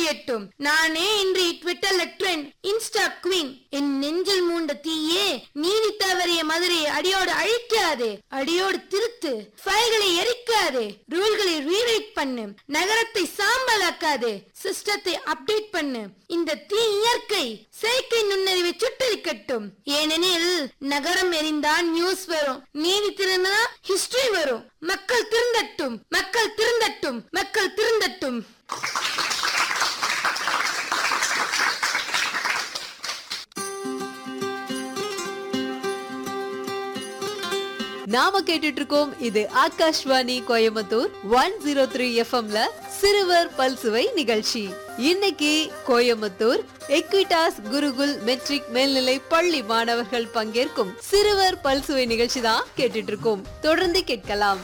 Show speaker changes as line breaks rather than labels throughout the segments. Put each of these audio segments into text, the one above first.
எரியட்டும் நானே இன்று ட்விட்டர்ல ட்ரெண்ட் இன்ஸ்டா குவீன் என் நெஞ்சில் மூண்ட தீயே நீதி தவறிய மதுரையை அடியோடு அழிக்காதே அடியோடு திருத்து ஃபைல்களை எரிக்காதே ரூல்களை ரீரைட் பண்ணு நகரத்தை சாம்பலாக்காதே சிஸ்டத்தை அப்டேட் பண்ணு இந்த தீ இயற்கை செயற்கை நுண்ணறிவை சுட்டரிக்கட்டும் ஏனெனில் நகரம் எரிந்தால் நியூஸ் வரும் நீதி திருந்தா ஹிஸ்டரி வரும் மக்கள் திருந்தட்டும் மக்கள் திருந்தட்டும் மக்கள் திருந்தட்டும்
நாம கேட்டுட்டு இருக்கோம் இது Akashvani Coimbatore one zero three எஃப்எம்ல சிறுவர் பல்சுவை நிகழ்ச்சி இன்னைக்கு கோயம்புத்தூர் எக்விடாஸ் குருகுல் மெட்ரிக் மேல்நிலை பள்ளி மாணவர்கள் பங்கேற்கும் சிறுவர் பல்சுவை நிகழ்ச்சி தான் கேட்டுட்டு இருக்கோம் தொடர்ந்து கேட்கலாம்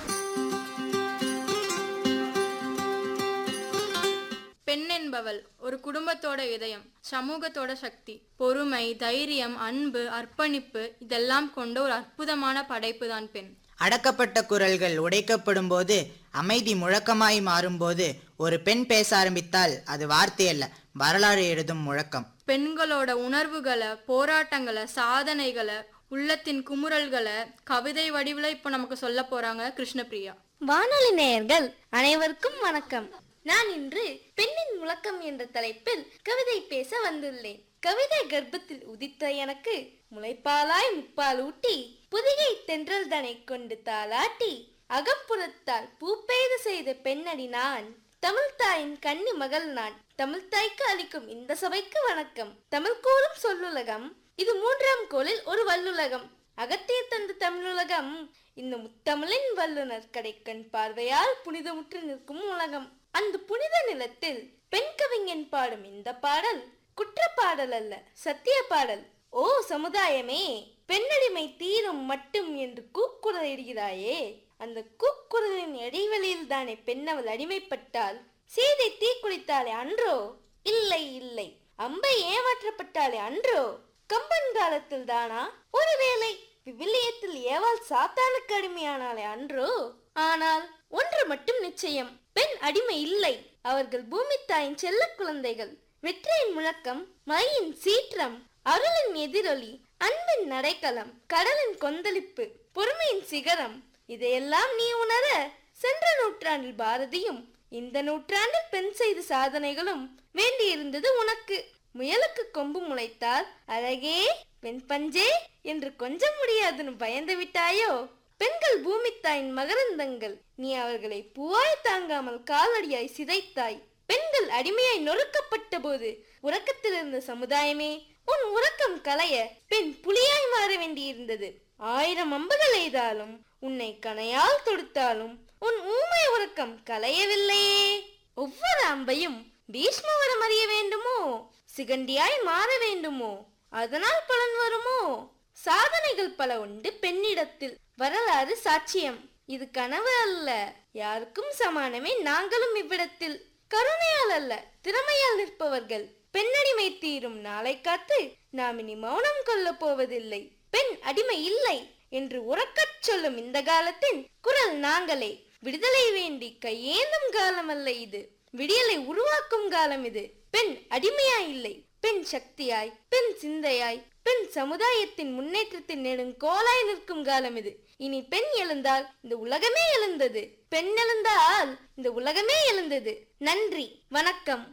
பெண் என்பவள் ஒரு குடும்பத்தோட இதயம் சமூகத்தோட சக்தி பொறுமை தைரியம் அன்பு அர்ப்பணிப்பு இதெல்லாம் கொண்ட ஒரு அற்புதமான படைப்பு தான் பெண்
அடக்கப்பட்ட குரல்கள் உடைக்கப்படும் போது அமைதி முழக்கமாய் மாறும்போது ஒரு பெண் பேச ஆரம்பித்தால் அது வார்த்தை அல்ல வரலாறு எழுதும் முழக்கம்
பெண்களோட உணர்வுகளை போராட்டங்களை சாதனைகளை உள்ளத்தின் குமுறல்களை கவிதை வடிவில் இப்போ நமக்கு சொல்ல போறாங்க கிருஷ்ணபிரியா
வானொலி நேயர்கள் அனைவருக்கும் வணக்கம் நான் இன்று பெண்ணின் முழக்கம் என்ற தலைப்பில் கவிதை பேச வந்துள்ளேன் கவிதை கர்ப்பத்தில் உதித்த எனக்கு முளைப்பாலாய் முப்பால் ஊட்டி புதிகை தென்றல் தனை கொண்டு தாளாட்டி அகப்புறத்தால் பூப்பெய்து செய்த பெண்ணடி நான் தமிழ்தாயின் கன்னி மகள் நான் தமிழ்தாய்க்கு அளிக்கும் இந்த சபைக்கு வணக்கம் தமிழ் கூறும் சொல்லுலகம் இது மூன்றாம் கோளில் ஒரு வல்லுலகம் அகத்திய தந்த தமிழுலகம் இந்த முத்தமிழின் வல்லுனர் கடைக்கண் பார்வையால் புனிதமுற்று நிற்கும் உலகம் அந்த புனித நிலத்தில் பெண் கவிஞன் பாடும் இந்த பாடல் குற்ற பாடல் அல்ல சத்திய பாடல் ஓ சமுதாயமே பெண்ணடிமை தீரும் மட்டும் என்று கூக்குரலிடுகிறாயே அந்த கூக்குரலின் இடைவெளியில் தானே பெண்ணவள் அடிமைப்பட்டாள் சீதை தீக்குளித்தாளே அன்றோ இல்லை இல்லை அம்பை ஏமாற்றப்பட்டாளே அன்றோ கம்பன் காலத்தில் தானா ஒருவேளை விவிலியத்தில் ஏவாள் சாத்தானுக்கு அடிமையானாலே அன்றோ ஆனால் ஒன்று மட்டும் நிச்சயம் பெண் அடிமை இல்லை அவர்கள் பூமி தாயின் செல்ல குழந்தைகள் வெற்றியின் முழக்கம் மழையின் சீற்றம் அருளின் எதிரொலி அன்பின் நடைக்கலம் கடலின் கொந்தளிப்பு பொறுமையின் சிகரம் இதையெல்லாம் நீ உணர சென்ற நூற்றாண்டில் பாரதியும் இந்த நூற்றாண்டில் பெண் செய்த சாதனைகளும் வேண்டியிருந்தது உனக்கு முயலுக்கு கொம்பு முளைத்தால் அழகே பெண் பஞ்சே என்று கொஞ்சம் முடியாதுன்னு பயந்து விட்டாயோ பெண்கள் பூமி தாயின் மகரந்தங்கள் நீ அவர்களை பூவாய் தாங்காமல் காலடியாய் சிதைத்தாய் பெண்கள் அடிமையாய் நொறுக்கப்பட்ட போது உறக்கத்தில் இருந்த சமுதாயமே உன் உறக்கம் களைய பெண் புலியாய் மாற வேண்டியிருந்தது ஆயிரம் அம்புகள் எய்தாலும் உன்னை கனையால் தொடுத்தாலும் உன் ஊமை உறக்கம் களையவில்லையே ஒவ்வொரு அம்பையும் பீஷ்மவரம் அறிய வேண்டுமோ சிகண்டியாய் மாற வேண்டுமோ அதனால் பலன் வருமோ சாதனைகள் பல உண்டு பெண்ணிடத்தில் வரலாறு சாட்சியம் இது கனவு அல்ல யாருக்கும் சமானமே நாங்களும் இவ்விடத்தில் கருணையால் அல்ல திறமையால் நிற்பவர்கள் பெண்ணடிமை தீரும் நாளை காத்து நாம் இனி மௌனம் கொள்ளப் போவதில்லை பெண் அடிமை இல்லை என்று உறக்கச் சொல்லும் இந்த காலத்தின் குரல் நாங்களே விடுதலை வேண்டி கையேந்தும் காலம் அல்ல இது விடியலை உருவாக்கும் காலம் இது பெண் அடிமையாய் இல்லை பெண் சக்தியாய் பெண் சிந்தையாய் பெண் சமுதாயத்தின் முன்னேற்றத்தின் நெடுங்கோலாய் நிற்கும் காலம் இது இனி பெண் எழுந்தால் இந்த உலகமே எழுந்தது பெண் எழுந்தால் இந்த உலகமே எழுந்தது நன்றி வணக்கம்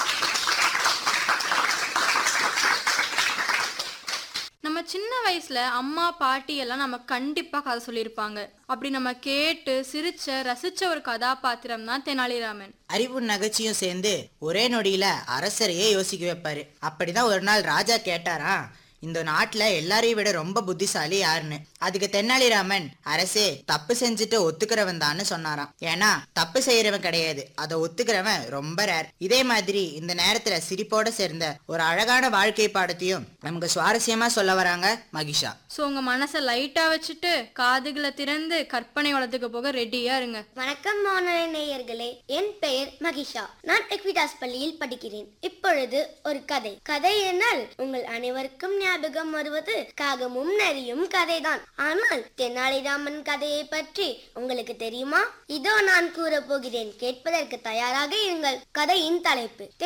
நம்ம சின்ன வயசுல அம்மா பாட்டி எல்லாம் நம்ம கண்டிப்பா கதை சொல்லியிருப்பாங்க அப்படி நம்ம கேட்டு சிரிச்ச ரசிச்ச ஒரு கதாபாத்திரம் தான் தெனாலிராமன்
அறிவு நகைச்சியும் சேர்ந்து ஒரே நொடியில அரசரையே யோசிக்க வைப்பாரு அப்படிதான் ஒரு நாள் ராஜா கேட்டாரா இந்த நாட்டுல எல்லாரையும் விட ரொம்ப புத்திசாலி யாருன்னு அதுக்கு தென்னாலிராமன் அரசே தப்பு செஞ்சுட்டு ஒத்துக்கிறவன் தான்னு சொன்னாராம் ஏன்னா தப்பு செய்யறவன் கிடையாது அதை ஒத்துக்கிறவன் ரொம்ப ரேர் இதே மாதிரி இந்த நேரத்துல சிரிப்போட சேர்ந்த ஒரு அழகான வாழ்க்கை பாடத்தையும் நமக்கு சுவாரஸ்யமா சொல்ல வராங்க மகிஷா
ஸோ உங்க மனசை லைட்டா வச்சுட்டு காதுகளை திறந்து கற்பனை வளத்துக்கு போக ரெடியா இருங்க
வணக்கம் மாணவ நேயர்களே என் பெயர் மகிஷா நான் எக்விடாஸ் பள்ளியில் படிக்கிறேன் இப்பொழுது ஒரு கதை கதை என்னால் உங்கள் அனைவருக்கும் ஞாபகம் வருவது காகமும் நரியும் கதைதான் ஆனால் தெனாலிராமன் கதையை பற்றி உங்களுக்கு தெரியுமா இதோ நான் கூறப் போகிறேன் கேட்பதற்கு தயாராக இருங்கள் கதையின் தலைப்பு